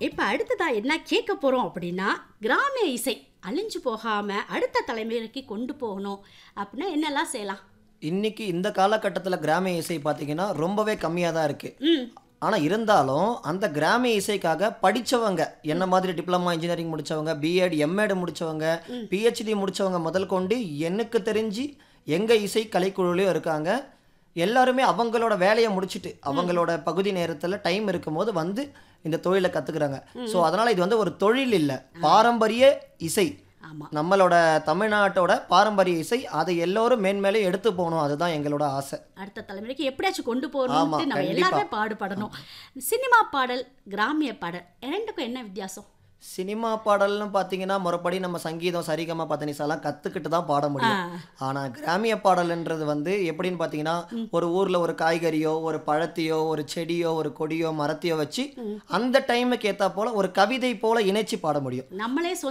இப்போ அடுத்ததா என்ன கேட்க போறோம் அப்படின்னா கிராமிய இசை அழிஞ்சு போகாம அடுத்த தலைமுறைக்கு கொண்டு போகணும் அப்படின்னா என்னெல்லாம் செய்யலாம் இன்னைக்கு இந்த காலகட்டத்தில் கிராமிய இசை பார்த்தீங்கன்னா ரொம்பவே கம்மியாக தான் இருக்குது ம் ஆனால் இருந்தாலும் அந்த கிராமிய இசைக்காக படித்தவங்க என்ன மாதிரி டிப்ளமா இன்ஜினியரிங் முடித்தவங்க பிஎட் எம்எட் முடித்தவங்க பிஹெச்டி முடித்தவங்க முதல் கொண்டு எனக்கு தெரிஞ்சு எங்கள் இசை கலைக்குழுலையும் இருக்காங்க எல்லாருமே அவங்களோட வேலையை முடிச்சுட்டு அவங்களோட பகுதி நேரத்தில் டைம் இருக்கும்போது வந்து இந்த தொழிலை கற்றுக்குறாங்க ஸோ அதனால் இது வந்து ஒரு தொழில் இல்லை பாரம்பரிய இசை ஆமா நம்மளோட தமிழ்நாட்டோட பாரம்பரிய இசை அதை எல்லோரும் மேன்மேலே எடுத்து போகணும் அதுதான் எங்களோட ஆசை அடுத்த தலைமுறைக்கு எப்படியாச்சும் கொண்டு ஆமா, போகணும்னு நம்ம கண்டிப்பா. எல்லாருமே பாடுபடணும் சினிமா பாடல் கிராமிய பாடல் இரண்டுக்கும் என்ன வித்தியாசம் சினிமா பாடல்னு பார்த்தீங்கன்னா முறைப்படி நம்ம சங்கீதம் சரிகமா பத்தனிசாலாம் கற்றுக்கிட்டு தான் பாட முடியும் ஆ. ஆனால் கிராமிய பாடல்ன்றது வந்து எப்படின்னு பார்த்தீங்கன்னா ஒரு ஊரில் ஒரு காய்கறியோ ஒரு பழத்தையோ ஒரு செடியோ ஒரு கொடியோ மரத்தையோ வச்சு அந்த டைமுக்கு ஏற்றா போல ஒரு கவிதை போல இணைச்சு பாட முடியும் நம்மளே